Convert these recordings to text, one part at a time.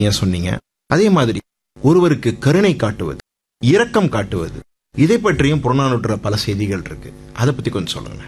ஏன் சொன்னீங்க அதே மாதிரி ஒருவருக்கு கருணை காட்டுவது இரக்கம் காட்டுவது இதை பற்றியும் புறநானூற்றுல பல செய்திகள் இருக்கு அதை பத்தி கொஞ்சம் சொல்லுங்க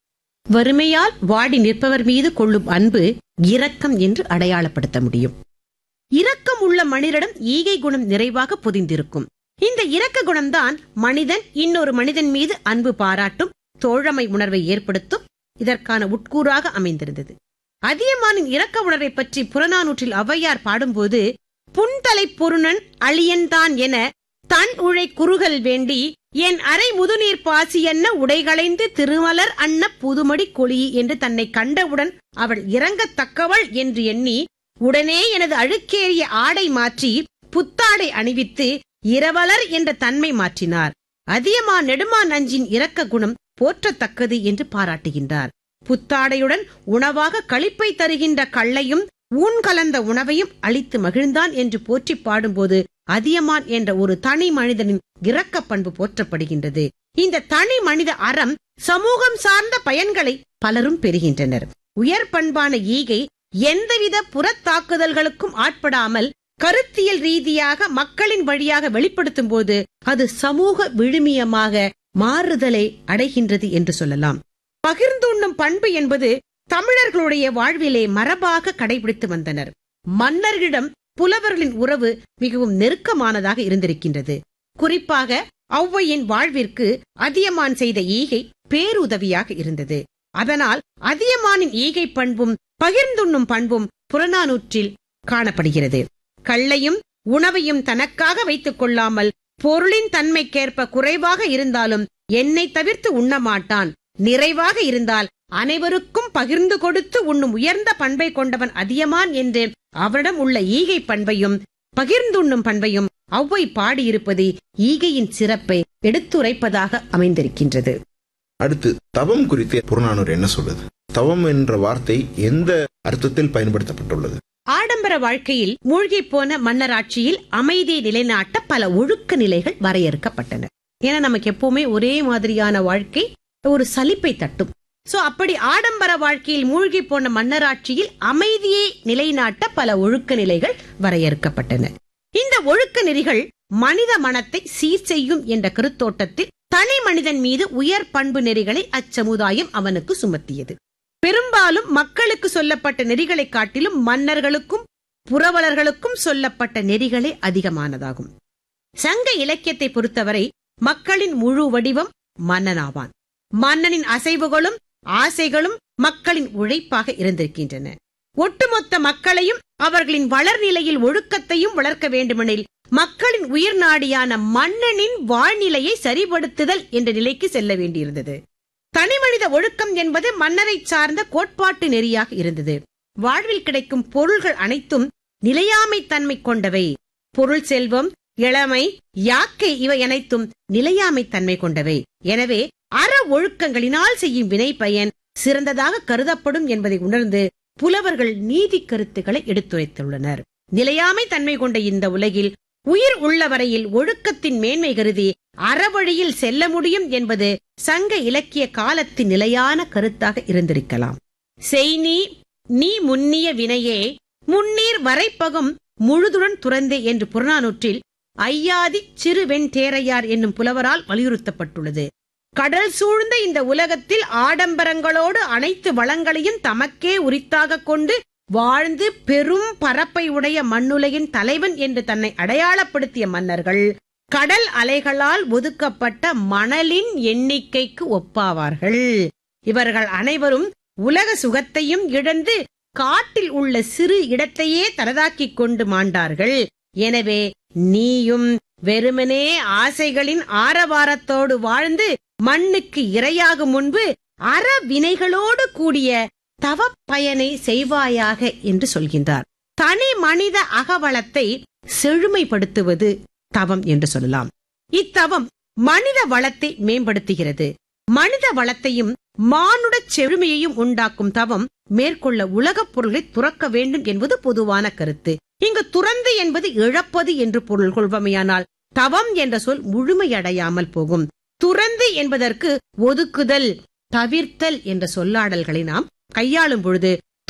வறுமையால் வாடி நிற்பவர் மீது கொள்ளும் அன்பு இரக்கம் என்று அடையாளப்படுத்த முடியும் இரக்கம் உள்ள மனிதரிடம் ஈகை குணம் நிறைவாக பொதிந்திருக்கும் இந்த இரக்க குணம்தான் மனிதன் இன்னொரு மனிதன் மீது அன்பு பாராட்டும் தோழமை உணர்வை ஏற்படுத்தும் இதற்கான உட்கூறாக அமைந்திருந்தது அதியமானின் இரக்க உணர்வை பற்றி புறநானூற்றில் ஔவையார் பாடும்போது புன்தலை பொருணன் அழியன்தான் என தன் உழை குறுகல் வேண்டி என் அரை முதுநீர் பாசி என்ன உடைகளைந்து திருமலர் அன்ன புதுமடி கொளி என்று தன்னை கண்டவுடன் அவள் இறங்கத்தக்கவள் என்று எண்ணி உடனே எனது அழுக்கேறிய ஆடை மாற்றி புத்தாடை அணிவித்து இரவலர் என்ற தன்மை மாற்றினார் அதியமா நெடுமா நஞ்சின் இரக்க குணம் போற்றத்தக்கது என்று பாராட்டுகின்றார் புத்தாடையுடன் உணவாக களிப்பை தருகின்ற கள்ளையும் ஊன் கலந்த உணவையும் அளித்து மகிழ்ந்தான் என்று போற்றி பாடும்போது அதியமான் என்ற ஒரு தனி மனிதனின் இரக்க பண்பு போற்றப்படுகின்றது இந்த தனி மனித அறம் சமூகம் சார்ந்த பயன்களை பலரும் பெறுகின்றனர் உயர் பண்பான ஈகை எந்தவித புறத்தாக்குதல்களுக்கும் ஆட்படாமல் கருத்தியல் ரீதியாக மக்களின் வழியாக வெளிப்படுத்தும் போது அது சமூக விழுமியமாக மாறுதலை அடைகின்றது என்று சொல்லலாம் பகிர்ந்துண்ணும் பண்பு என்பது தமிழர்களுடைய வாழ்விலே மரபாக கடைபிடித்து வந்தனர் மன்னர்களிடம் புலவர்களின் உறவு மிகவும் நெருக்கமானதாக இருந்திருக்கின்றது குறிப்பாக ஔவையின் வாழ்விற்கு அதியமான் செய்த ஈகை பேருதவியாக இருந்தது அதனால் அதியமானின் ஈகை பண்பும் பகிர்ந்துண்ணும் பண்பும் புறநானூற்றில் காணப்படுகிறது கள்ளையும் உணவையும் தனக்காக வைத்துக் கொள்ளாமல் பொருளின் தன்மைக்கேற்ப குறைவாக இருந்தாலும் என்னை தவிர்த்து உண்ண மாட்டான் நிறைவாக இருந்தால் அனைவருக்கும் பகிர்ந்து கொடுத்து உண்ணும் உயர்ந்த பண்பை கொண்டவன் அதியமான் என்று அவரிடம் உள்ள ஈகை பண்பையும் பகிர்ந்துண்ணும் பண்பையும் ஔவை பாடியிருப்பது ஈகையின் சிறப்பை எடுத்துரைப்பதாக அமைந்திருக்கின்றது அடுத்து தவம் குறித்து புறநானூறு என்ன சொல்லுது தவம் என்ற வார்த்தை எந்த அர்த்தத்தில் பயன்படுத்தப்பட்டுள்ளது ஆடம்பர வாழ்க்கையில் மூழ்கி போன மன்னராட்சியில் அமைதியை நிலைநாட்ட பல ஒழுக்க நிலைகள் வரையறுக்கப்பட்டன ஏன்னா நமக்கு எப்பவுமே ஒரே மாதிரியான வாழ்க்கை ஒரு சலிப்பை தட்டும் சோ அப்படி ஆடம்பர வாழ்க்கையில் மூழ்கி போன மன்னராட்சியில் அமைதியை நிலைநாட்ட பல ஒழுக்க நிலைகள் வரையறுக்கப்பட்டன இந்த ஒழுக்க நெறிகள் மனித மனத்தை சீர் செய்யும் என்ற கருத்தோட்டத்தில் தனி மனிதன் மீது உயர் பண்பு நெறிகளை அச்சமுதாயம் அவனுக்கு சுமத்தியது பெரும்பாலும் மக்களுக்கு சொல்லப்பட்ட நெறிகளை காட்டிலும் மன்னர்களுக்கும் புரவலர்களுக்கும் சொல்லப்பட்ட நெறிகளே அதிகமானதாகும் சங்க இலக்கியத்தை பொறுத்தவரை மக்களின் முழு வடிவம் மன்னனாவான் மன்னனின் அசைவுகளும் ஆசைகளும் மக்களின் உழைப்பாக இருந்திருக்கின்றன ஒட்டுமொத்த மக்களையும் அவர்களின் வளர்நிலையில் ஒழுக்கத்தையும் வளர்க்க வேண்டுமெனில் மக்களின் உயிர் நாடியான மன்னனின் வாழ்நிலையை சரிபடுத்துதல் என்ற நிலைக்கு செல்ல வேண்டியிருந்தது தனிமனித ஒழுக்கம் என்பது மன்னரை சார்ந்த கோட்பாட்டு நெறியாக இருந்தது வாழ்வில் கிடைக்கும் பொருள்கள் அனைத்தும் நிலையாமை தன்மை கொண்டவை பொருள் செல்வம் இளமை யாக்கை இவை அனைத்தும் நிலையாமை தன்மை கொண்டவை எனவே அற ஒழுக்கங்களினால் செய்யும் வினை பயன் சிறந்ததாக கருதப்படும் என்பதை உணர்ந்து புலவர்கள் நீதி கருத்துக்களை எடுத்துரைத்துள்ளனர் நிலையாமை தன்மை கொண்ட இந்த உலகில் உயிர் உள்ள வரையில் ஒழுக்கத்தின் மேன்மை கருதி அறவழியில் செல்ல முடியும் என்பது சங்க இலக்கிய காலத்தின் நிலையான கருத்தாக இருந்திருக்கலாம் செய்நீ நீ முன்னிய வினையே முன்னீர் வரைப்பகும் முழுதுடன் துறந்தே என்று புறநானூற்றில் ஐயாதி சிறுவெண் தேரையார் என்னும் புலவரால் வலியுறுத்தப்பட்டுள்ளது கடல் சூழ்ந்த இந்த உலகத்தில் ஆடம்பரங்களோடு அனைத்து வளங்களையும் தமக்கே உரித்தாக கொண்டு வாழ்ந்து பெரும் பரப்பை உடைய மண்ணுலகின் தலைவன் என்று தன்னை அடையாளப்படுத்திய மன்னர்கள் கடல் அலைகளால் ஒதுக்கப்பட்ட மணலின் எண்ணிக்கைக்கு ஒப்பாவார்கள் இவர்கள் அனைவரும் உலக சுகத்தையும் இழந்து காட்டில் உள்ள சிறு இடத்தையே தனதாக்கிக் கொண்டு மாண்டார்கள் எனவே நீயும் வெறுமனே ஆசைகளின் ஆரவாரத்தோடு வாழ்ந்து மண்ணுக்கு இரையாகும் முன்பு அற வினைகளோடு கூடிய தவ பயனை செய்வாயாக என்று சொல்கின்றார் தனி மனித அகவளத்தை செழுமைப்படுத்துவது தவம் என்று சொல்லலாம் இத்தவம் மனித வளத்தை மேம்படுத்துகிறது மனித வளத்தையும் மானுட செழுமையையும் உண்டாக்கும் தவம் மேற்கொள்ள உலகப் பொருளை துறக்க வேண்டும் என்பது பொதுவான கருத்து இங்கு துறந்து என்பது இழப்பது என்று பொருள் கொள்வமையானால் தவம் என்ற சொல் முழுமையடையாமல் போகும் துறந்து என்பதற்கு ஒதுக்குதல் தவிர்த்தல் என்ற சொல்லாடல்களை நாம் கையாளும் பொழுது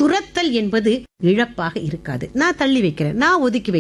துரத்தல் என்பது இழப்பாக இருக்காது நான் தள்ளி வைக்கிறேன் நான் ஒதுக்கி வைக்கிறேன்